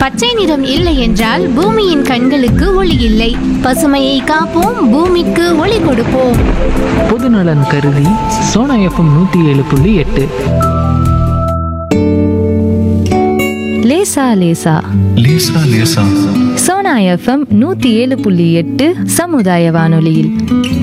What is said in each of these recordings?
பச்சை நிறம் இல்லை என்றால் பூமியின் கண்களுக்கு ஒளி இல்லை பசுமையை காப்போம் பூமிக்கு ஒளி கொடுப்போம் பொதுநலன் கருதி சோனா எஃப்எம் நூற்றி ஏழு புள்ளி எட்டு லேசா லேசா லேசா லேசா சோனா எஃப்எம் நூத்தி ஏழு புள்ளி எட்டு சமுதாய வானொலியில்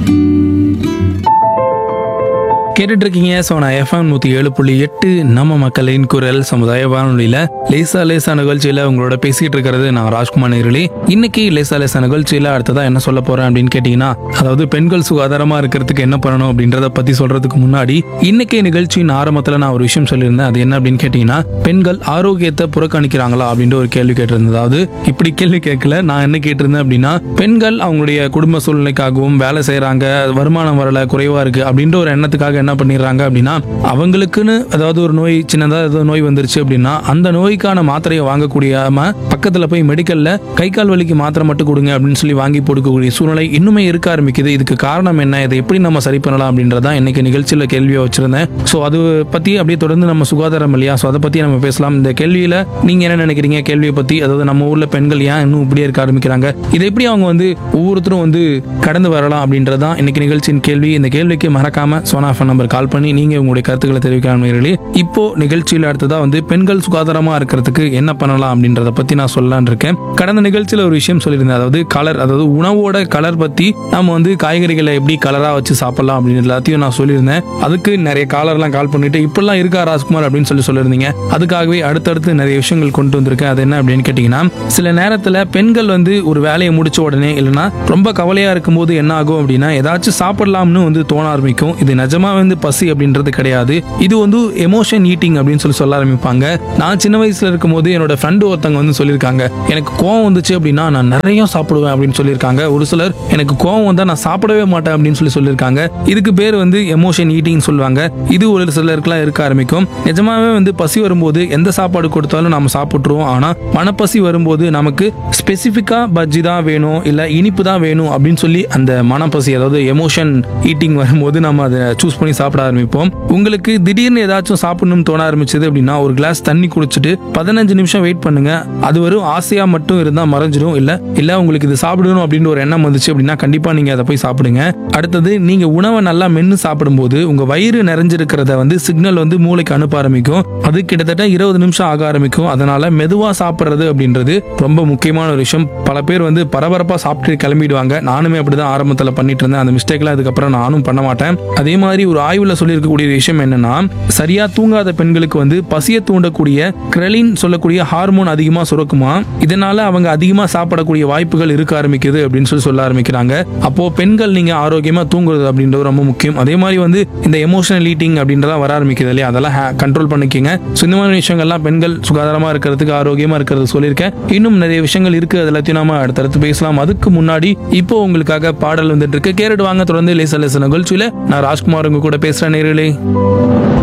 கேட்டுட்டு இருக்கீங்க சோனா எஃப்எம் நூற்றி ஏழு புள்ளி எட்டு நம்ம மக்களின் குரல் சமுதாய வானொலியில் லேசா லேசா நிகழ்ச்சியில் உங்களோட பேசிகிட்டு இருக்கிறது நான் ராஜ்குமார் நேரலி இன்னைக்கு லேசா லேசா நிகழ்ச்சியில் அடுத்ததா என்ன சொல்ல போறேன் அப்படின்னு கேட்டிங்கன்னா அதாவது பெண்கள் சுகாதாரமாக இருக்கிறதுக்கு என்ன பண்ணணும் அப்படின்றத பற்றி சொல்றதுக்கு முன்னாடி இன்னைக்கு நிகழ்ச்சியின் ஆரம்பத்தில் நான் ஒரு விஷயம் சொல்லியிருந்தேன் அது என்ன அப்படின்னு கேட்டிங்கன்னா பெண்கள் ஆரோக்கியத்தை புறக்கணிக்கிறாங்களா அப்படின்ற ஒரு கேள்வி கேட்டிருந்தேன் அதாவது இப்படி கேள்வி கேட்கல நான் என்ன கேட்டிருந்தேன் அப்படின்னா பெண்கள் அவங்களுடைய குடும்ப சூழ்நிலைக்காகவும் வேலை செய்கிறாங்க வருமானம் வரல குறைவாக இருக்கு அப்படின்ற ஒரு எண்ணத்துக்காக என்ன பண்ணிடுறாங்க அப்படின்னா அவங்களுக்குன்னு அதாவது ஒரு நோய் சின்னதாக ஏதோ நோய் வந்துருச்சு அப்படின்னா அந்த நோய்க்கான மாத்திரையை வாங்கக்கூடியாம பக்கத்தில் போய் மெடிக்கல்ல கை கால் வலிக்கு மாத்திரை மட்டும் கொடுங்க அப்படின்னு சொல்லி வாங்கி போட்டுக்கக்கூடிய சூழ்நிலை இன்னுமே இருக்க ஆரம்பிக்குது இதுக்கு காரணம் என்ன இதை எப்படி நம்ம சரி பண்ணலாம் அப்படின்றதான் இன்னைக்கு நிகழ்ச்சியில் கேள்வியை வச்சிருந்தேன் ஸோ அது பற்றி அப்படியே தொடர்ந்து நம்ம சுகாதாரம் இல்லையா ஸோ அதை பற்றி நம்ம பேசலாம் இந்த கேள்வியில் நீங்கள் என்ன நினைக்கிறீங்க கேள்வியை பற்றி அதாவது நம்ம ஊரில் பெண்கள் ஏன் இன்னும் இப்படியே இருக்க ஆரம்பிக்கிறாங்க இதை எப்படி அவங்க வந்து ஒவ்வொருத்தரும் வந்து கடந்து வரலாம் அப்படின்றது தான் இன்னைக்கு நிகழ்ச்சியின் கேள்வி இந்த கேள்விக்கு மறக்காம சோனா ஃபோன் நம்பர் கால் பண்ணி நீங்க உங்களுடைய கருத்துக்களை தெரிவிக்கலாம் நேயர்களே. இப்போ நிகழ்ச்சியில் அடுத்ததா வந்து பெண்கள் சுகாதாரமா இருக்கிறதுக்கு என்ன பண்ணலாம் அப்படின்றத பத்தி நான் சொல்லலாம்னு இருக்கேன் கடந்த நிகழ்ச்சியில் ஒரு விஷயம் சொல்லியிருந்தேன் அதாவது கலர் அதாவது உணவோட கலர் பத்தி நம்ம வந்து காய்கறிகளை எப்படி கலரா வச்சு சாப்பிடலாம் அப்படின்னு எல்லாத்தையும் நான் சொல்லியிருந்தேன் அதுக்கு நிறைய காலர்லாம் கால் பண்ணிட்டு இப்படிலாம் இருக்கா ராஜ்குமார் அப்படின்னு சொல்லி சொல்லியிருந்தீங்க அதுக்காகவே அடுத்தடுத்து நிறைய விஷயங்கள் கொண்டு வந்திருக்கேன் அது என்ன அப்படின்னு கேட்டிங்கன்னா சில நேரத்தில் பெண்கள் வந்து ஒரு வேலையை முடிச்ச உடனே இல்லைன்னா ரொம்ப கவலையாக இருக்கும்போது என்ன ஆகும் அப்படின்னா ஏதாச்சும் சாப்பிடலாம்னு வந்து தோண ஆரம்பிக்கும் இது நிஜமா வந்து பசி அப்படின்றது கிடையாது இது வந்து எமோஷன் ஈட்டிங் அப்படின்னு சொல்லி சொல்ல ஆரம்பிப்பாங்க நான் சின்ன வயசுல இருக்கும்போது என்னோட ஃப்ரெண்டு ஒருத்தவங்க வந்து சொல்லியிருக்காங்க எனக்கு கோவம் வந்துச்சு அப்படின்னா நான் நிறைய சாப்பிடுவேன் அப்படின்னு சொல்லியிருக்காங்க ஒரு சிலர் எனக்கு கோவம் வந்தா நான் சாப்பிடவே மாட்டேன் அப்படின்னு சொல்லி சொல்லியிருக்காங்க இதுக்கு பேர் வந்து எமோஷன் ஈட்டிங் சொல்லுவாங்க இது ஒரு சிலருக்குலாம் இருக்க ஆரம்பிக்கும் நிஜமாவே வந்து பசி வரும்போது எந்த சாப்பாடு கொடுத்தாலும் நம்ம சாப்பிட்ருவோம் ஆனா மனப்பசி வரும்போது நமக்கு ஸ்பெசிஃபிக்கா பஜ்ஜி தான் வேணும் இல்ல இனிப்பு தான் வேணும் அப்படின்னு சொல்லி அந்த மனப்பசி அதாவது எமோஷன் ஈட்டிங் வரும்போது நம்ம அதை சூஸ் பண்ணி சாப்பிட ஆரம்பிப்போம் உங்களுக்கு திடீர்னு ஏதாச்சும் சாப்பிடணும்னு தோண ஆரம்பிச்சது அப்படின்னா ஒரு கிளாஸ் தண்ணி குடிச்சிட்டு பதினஞ்சு நிமிஷம் வெயிட் பண்ணுங்க அது வெறும் ஆசையா மட்டும் இருந்தா மறைஞ்சிடும் இல்ல இல்ல உங்களுக்கு இது சாப்பிடணும் அப்படின்னு ஒரு எண்ணம் வந்துச்சு அப்படின்னா கண்டிப்பா நீங்க அதை போய் சாப்பிடுங்க அடுத்தது நீங்க உணவை நல்லா மென்னு சாப்பிடும்போது உங்க வயிறு நிறைஞ்சிருக்கிறத வந்து சிக்னல் வந்து மூளைக்கு அனுப்ப ஆரம்பிக்கும் அது கிட்டத்தட்ட இருபது நிமிஷம் ஆக ஆரம்பிக்கும் அதனால மெதுவா சாப்பிடுறது அப்படின்றது ரொம்ப முக்கியமான ஒரு விஷயம் பல பேர் வந்து பரபரப்பா சாப்பிட்டு கிளம்பிடுவாங்க நானுமே அப்படிதான் ஆரம்பத்துல பண்ணிட்டு இருந்தேன் அந்த மிஸ்டேக்லாம் இதுக்கப்புறம் நானும் பண்ண மாட்டேன் அதே மாதிரி ஒரு ஆய்வுல சொல்லியிருக்கக்கூடிய விஷயம் என்னன்னா சரியா தூங்காத பெண்களுக்கு வந்து பசியை தூண்டக்கூடிய கிரெலின் சொல்லக்கூடிய ஹார்மோன் அதிகமா சுரக்குமா இதனால அவங்க அதிகமா சாப்பிடக்கூடிய வாய்ப்புகள் இருக்க ஆரம்பிக்குது அப்படின்னு சொல்லி சொல்ல ஆரம்பிக்கிறாங்க அப்போ பெண்கள் நீங்க ஆரோக்கியமா தூங்குறது அப்படின்றது ரொம்ப முக்கியம் அதே மாதிரி வந்து இந்த எமோஷனல் ஈட்டிங் அப்படின்றதெல்லாம் வர ஆரம்பிக்குது இல்லையா அதெல்லாம் கண்ட்ரோல் பண்ணிக்கங்க ஸோ இந்த மாதிரி விஷயங்கள்லாம் பெண்கள் சுகாதாரமா இருக்கிறதுக்கு ஆரோக்கியமா இருக்கிறது சொல்லியிருக்கேன் இன்னும் நிறைய விஷயங்கள் இருக்கு அது எல்லாத்தையும் நாம அடுத்தடுத்து பேசலாம் அதுக்கு முன்னாடி இப்போ உங்களுக்காக பாடல் வந்துட்டு இருக்கு கேரட் வாங்க தொடர்ந்து லேச லேச நிகழ்ச்சியில நான் ராஜ்குமார் உங்க கூட பேசுறேன் நேரிலே